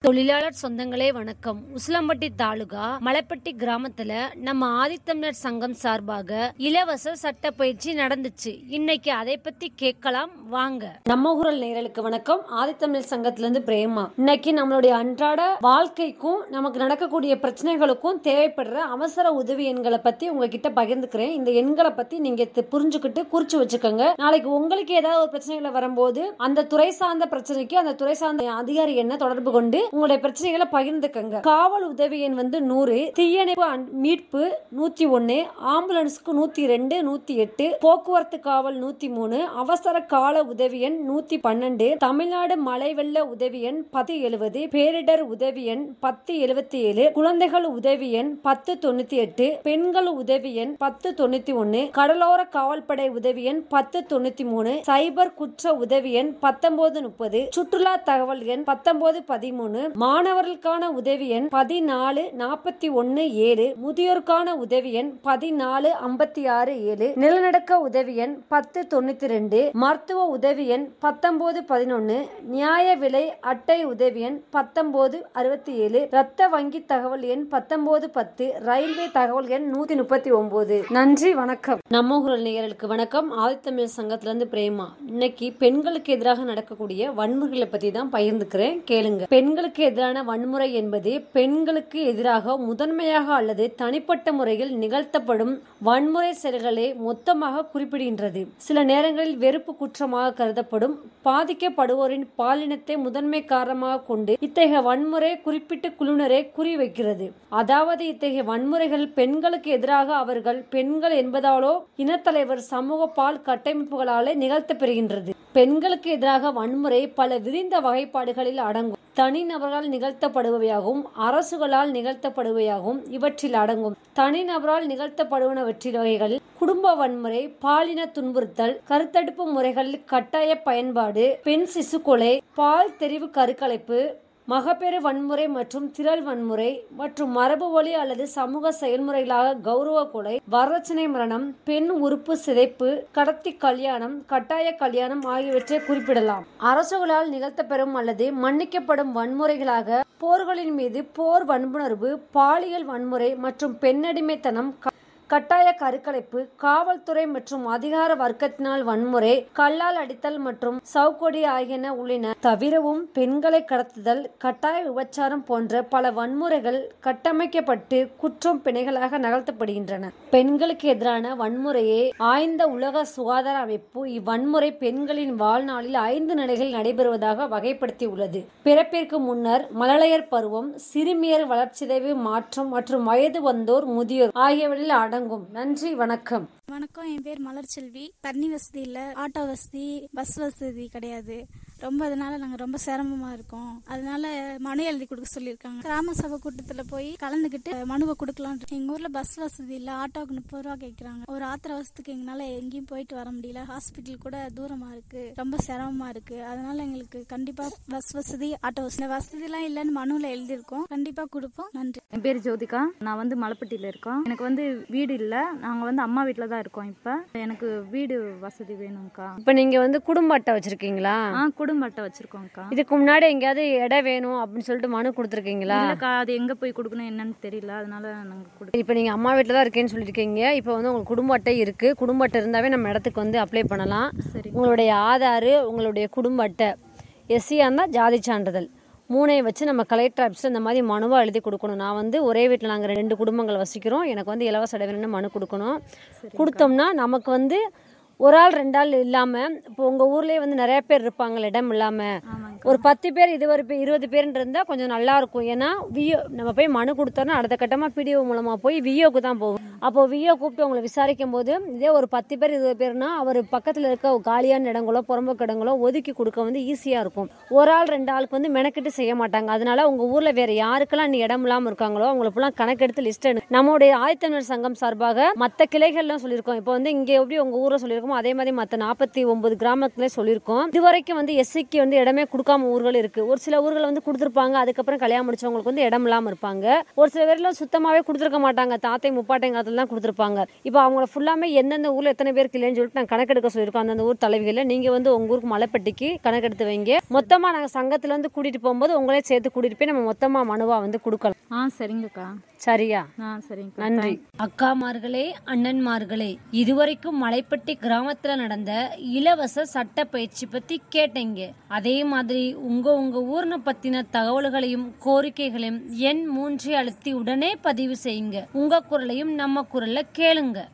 தொழிலாளர் சொந்தங்களே வணக்கம் உசிலம்பட்டி தாலுகா மலைப்பட்டி கிராமத்துல நம்ம ஆதித்தமிழர் சங்கம் சார்பாக இலவச சட்ட பயிற்சி நடந்துச்சு இன்னைக்கு அதை பத்தி கேட்கலாம் வாங்க நம்ம குரல் நேரலுக்கு வணக்கம் ஆதித்தமிழர் சங்கத்துல இருந்து பிரேமா இன்னைக்கு நம்மளுடைய அன்றாட வாழ்க்கைக்கும் நமக்கு நடக்கக்கூடிய பிரச்சனைகளுக்கும் தேவைப்படுற அவசர உதவி எண்களை பத்தி உங்ககிட்ட பகிர்ந்துக்கிறேன் இந்த எண்களை பத்தி நீங்க தெ- புரிஞ்சுக்கிட்டு குறிச்சு வச்சுக்கோங்க நாளைக்கு உங்களுக்கு ஏதாவது ஒரு பிரச்சனைகளை வரும்போது அந்த துறை சார்ந்த பிரச்சனைக்கு அந்த துறை சார்ந்த அதிகாரி என்ன தொடர்பு கொண்டு உங்களுடைய பிரச்சனைகளை பகிர்ந்துக்கங்க காவல் உதவி எண் வந்து நூறு தீயணைப்பு அன்- மீட்பு நூத்தி ஒன்னு ஆம்புலன்ஸ்க்கு நூத்தி ரெண்டு நூத்தி எட்டு போக்குவரத்து காவல் நூத்தி மூணு அவசர கால உதவி எண் நூத்தி பன்னெண்டு தமிழ்நாடு மழை வெள்ள உதவி எண் பத்து எழுபது பேரிடர் உதவி எண் பத்து எழுபத்தி ஏழு குழந்தைகள் உதவி எண் பத்து தொண்ணூத்தி எட்டு பெண்கள் உதவி எண் பத்து தொண்ணூத்தி ஒன்னு கடலோர காவல்படை உதவி எண் பத்து தொண்ணூத்தி மூணு சைபர் குற்ற உதவி எண் பத்தொன்பது முப்பது சுற்றுலா தகவல் எண் பத்தொன்பது பதிமூணு மாணவர்களுக்கான உதவி எண் பதினாலு நாற்பத்தி ஒன்னு ஏழு முதியோருக்கான உதவி எண் பதினாலு ஐம்பத்தி ஆறு ஏழு நிலநடுக்க உதவி எண் பத்து தொண்ணூத்தி ரெண்டு மருத்துவ உதவி எண் பத்தொன்பது பதினொன்னு நியாய விலை அட்டை உதவி எண் பத்தொன்பது அறுபத்தி ஏழு ரத்த வங்கி தகவல் எண் பத்தொன்பது பத்து ரயில்வே தகவல் எண் நூத்தி முப்பத்தி ஒன்பது நன்றி வணக்கம் நம்ம குரல் நேயர்களுக்கு வணக்கம் ஆதித்தமிழ் சங்கத்துல இருந்து பிரேமா இன்னைக்கு பெண்களுக்கு எதிராக நடக்கக்கூடிய வன்முறைகளை பத்தி தான் பகிர்ந்துக்கிறேன் கேளுங்க பெண்களுக்கு எதிரான வன்முறை என்பது பெண்களுக்கு எதிராக முதன்மையாக அல்லது தனிப்பட்ட முறையில் நிகழ்த்தப்படும் வன்முறை செயல்களை மொத்தமாக குறிப்பிடுகின்றது சில நேரங்களில் வெறுப்பு குற்றமாக கருதப்படும் பாதிக்கப்படுவோரின் பாலினத்தை முதன்மை காரணமாக கொண்டு இத்தகைய வன்முறை குறிப்பிட்ட குழுவினரை குறிவைக்கிறது அதாவது இத்தகைய வன்முறைகள் பெண்களுக்கு எதிராக அவர்கள் பெண்கள் என்பதாலோ இனத்தலைவர் சமூக பால் கட்டமைப்புகளாலே நிகழ்த்தப்பெறுகின்றது பெண்களுக்கு எதிராக வன்முறை பல விரிந்த வகைப்பாடுகளில் அடங்கும் தனிநபரால் நிகழ்த்தப்படுபவையாகவும் அரசுகளால் நிகழ்த்தப்படுபவையாகவும் இவற்றில் அடங்கும் தனிநபரால் நிகழ்த்தப்படுவனவற்றில் வகைகள் குடும்ப வன்முறை பாலின துன்புறுத்தல் கருத்தடுப்பு முறைகளில் கட்டாய பயன்பாடு பெண் சிசு கொலை பால் தெரிவு கருக்கலைப்பு மகப்பேறு வன்முறை மற்றும் திரள் வன்முறை மற்றும் மரபு வழி அல்லது சமூக செயல்முறைகளாக கௌரவ கொலை வரதட்சணை மரணம் பெண் உறுப்பு சிதைப்பு கடத்தி கல்யாணம் கட்டாய கல்யாணம் ஆகியவற்றை குறிப்பிடலாம் அரசுகளால் நிகழ்த்தப்பெறும் அல்லது மன்னிக்கப்படும் வன்முறைகளாக போர்களின் மீது போர் வன்புணர்வு பாலியல் வன்முறை மற்றும் பெண்ணடிமைத்தனம் க- கட்டாய கருக்கலைப்பு காவல்துறை மற்றும் அதிகார வர்க்கத்தினால் வன்முறை கல்லால் அடித்தல் மற்றும் சவுக்கொடி ஆகியன உள்ளன தவிரவும் பெண்களை கடத்துதல் கட்டாய விபச்சாரம் போன்ற பல வன்முறைகள் கட்டமைக்கப்பட்டு குற்றம் பிணைகளாக நகர்த்தப்படுகின்றன பெண்களுக்கு எதிரான வன்முறையை ஆய்ந்த உலக சுகாதார அமைப்பு இவ்வன்முறை பெண்களின் வாழ்நாளில் ஐந்து நிலைகளில் நடைபெறுவதாக வகைப்படுத்தியுள்ளது பிறப்பிற்கு முன்னர் மழலையர் பருவம் சிறுமியர் வளர்ச்சிதைவு மாற்றம் மற்றும் வயது வந்தோர் முதியோர் ஆகியவற்றில் அடங்கும் நன்றி வணக்கம் வணக்கம் என் பேர் மலர்செல்வி தண்ணி வசதி இல்லை ஆட்டோ வசதி பஸ் வசதி கிடையாது ரொம்ப அதனால நாங்கள் ரொம்ப சிரமமாக இருக்கோம் அதனால மனு எழுதி கொடுக்க சொல்லியிருக்காங்க கிராம சபை கூட்டத்தில் போய் கலந்துக்கிட்டு மனுவை கொடுக்கலாம் எங்கள் ஊரில் பஸ் வசதி இல்லை ஆட்டோவுக்கு முப்பது ரூபா கேட்குறாங்க ஒரு ஆத்திர அவசரத்துக்கு எங்களால் எங்கேயும் போயிட்டு வர முடியல ஹாஸ்பிட்டல் கூட தூரமாக இருக்கு ரொம்ப சிரமமாக இருக்கு அதனால எங்களுக்கு கண்டிப்பாக பஸ் வசதி ஆட்டோ வசதி இந்த வசதிலாம் இல்லைன்னு மனுவில் எழுதியிருக்கோம் கண்டிப்பாக கொடுப்போம் நன்றி என் பேர் ஜோதிகா நான் வந்து மலைப்பட்டியில் இருக்கோம் எனக்கு வந்து வீடு இல்லை நாங்கள் வந்து அம்மா வீட்டில் தான் இருக்கோம் இப்போ எனக்கு வீடு வசதி வேணும்க்கா இப்ப நீங்க வந்து குடும்ப அட்டை வச்சிருக்கீங்களா ஆ குடும்ப அட்டை வச்சிருக்கோம்க்கா இதுக்கு முன்னாடி எங்கேயாவது இடம் வேணும் அப்படின்னு சொல்லிட்டு மனு கொடுத்துருக்கீங்களா இல்லைக்கா அது எங்கே போய் கொடுக்கணும் என்னன்னு தெரியல அதனால நாங்கள் கொடு இப்போ நீங்கள் அம்மா வீட்டில் தான் இருக்கேன்னு சொல்லியிருக்கீங்க இப்போ வந்து உங்களுக்கு குடும்ப அட்டை இருக்குது குடும்ப அட்டை இருந்தாவே நம்ம இடத்துக்கு வந்து அப்ளை பண்ணலாம் சரி உங்களுடைய ஆதார் உங்களுடைய குடும்ப அட்டை எஸ்சியாக இருந்தால் ஜாதி சான்றிதழ் மூணையும் வச்சு நம்ம கலெக்டர் ஆஃபீஸில் இந்த மாதிரி மனுவாக எழுதி கொடுக்கணும் நான் வந்து ஒரே வீட்டில் நாங்கள் ரெண்டு குடும்பங்கள் வசிக்கிறோம் எனக்கு வந்து இலவச இடைவெளின்னு மனு கொடுக்கணும் கொடுத்தோம்னா நமக்கு வந்து ஒரு ஆள் ரெண்டு ஆள் இல்லாமல் இப்போ உங்கள் ஊர்லேயே வந்து நிறைய பேர் இருப்பாங்க இடம் இல்லாமல் ஆமாங்க ஒரு பத்து பேர் இது ஒரு இருபது பேர் இருந்தால் கொஞ்சம் நல்லா இருக்கும் ஏன்னா விஓ நம்ம போய் மனு கொடுத்தோன்னா அடுத்த கட்டமாக பிடிஓ மூலமாக போய் விஓக்கு தான் போகும் அப்போ விஓ கூப்பிட்டு உங்களை விசாரிக்கும் போது இதே ஒரு பத்து பேர் இருபது பேர்னா அவர் பக்கத்தில் இருக்க காலியான இடங்களோ புறம்போக்கு இடங்களோ ஒதுக்கி கொடுக்க வந்து ஈஸியாக இருக்கும் ஒரு ஆள் ரெண்டு ஆளுக்கு வந்து மெனக்கிட்டு செய்ய மாட்டாங்க அதனால உங்கள் ஊரில் வேற யாருக்கெல்லாம் நீ இடம் இல்லாமல் இருக்காங்களோ அவங்களை ஃபுல்லாக கணக்கெடுத்து லிஸ்ட் எடு நம்மளுடைய ஆயத்தமிழர் சங்கம் சார்பாக மற்ற கிளைகள்லாம் சொல்லியிருக்கோம் இப்போ வந்து இங்கே எப்படி உங்கள் ஊரில் சொல்லியிருக்கோமோ கிராமங்களுக்கும் அதே மாதிரி மற்ற நாற்பத்தி ஒன்பது கிராமத்துல சொல்லியிருக்கோம் இது வரைக்கும் வந்து எஸ்சிக்கு வந்து இடமே கொடுக்காம ஊர்கள் இருக்கு ஒரு சில ஊர்கள் வந்து கொடுத்துருப்பாங்க அதுக்கப்புறம் கல்யாணம் முடிச்சவங்களுக்கு வந்து இடம் இல்லாம இருப்பாங்க ஒரு சில பேர்ல சுத்தமாவே கொடுத்துருக்க மாட்டாங்க தாத்தை முப்பாட்டை காலத்துல தான் கொடுத்துருப்பாங்க இப்போ அவங்கள ஃபுல்லாமே எந்தெந்த ஊர்ல எத்தனை பேருக்கு இல்லைன்னு சொல்லிட்டு நாங்கள் கணக்கெடுக்க சொல்லியிருக்கோம் அந்தந்த ஊர் தலைவிகளை நீங்க வந்து உங்க ஊருக்கு மலைப்பட்டிக்கு கணக்கெடுத்து வைங்க மொத்தமா நாங்க சங்கத்துல இருந்து கூட்டிட்டு போகும்போது உங்களே சேர்த்து கூட்டிட்டு போய் நம்ம மொத்தமா மனுவா வந்து கொடுக்கலாம் ஆ சரிங்கக்கா சரியா ஆ சரிங்கக்கா நன்றி அக்காமார்களே அண்ணன்மார்களே இதுவரைக்கும் மலைப்பட்டி கிராமத்துல நடந்த இலவச சட்ட பயிற்சி பத்தி கேட்டீங்க அதே மாதிரி உங்க உங்க ஊர்ன பத்தின தகவல்களையும் கோரிக்கைகளையும் எண் மூன்றை அழுத்தி உடனே பதிவு செய்யுங்க உங்க குரலையும் நம்ம குரல்ல கேளுங்க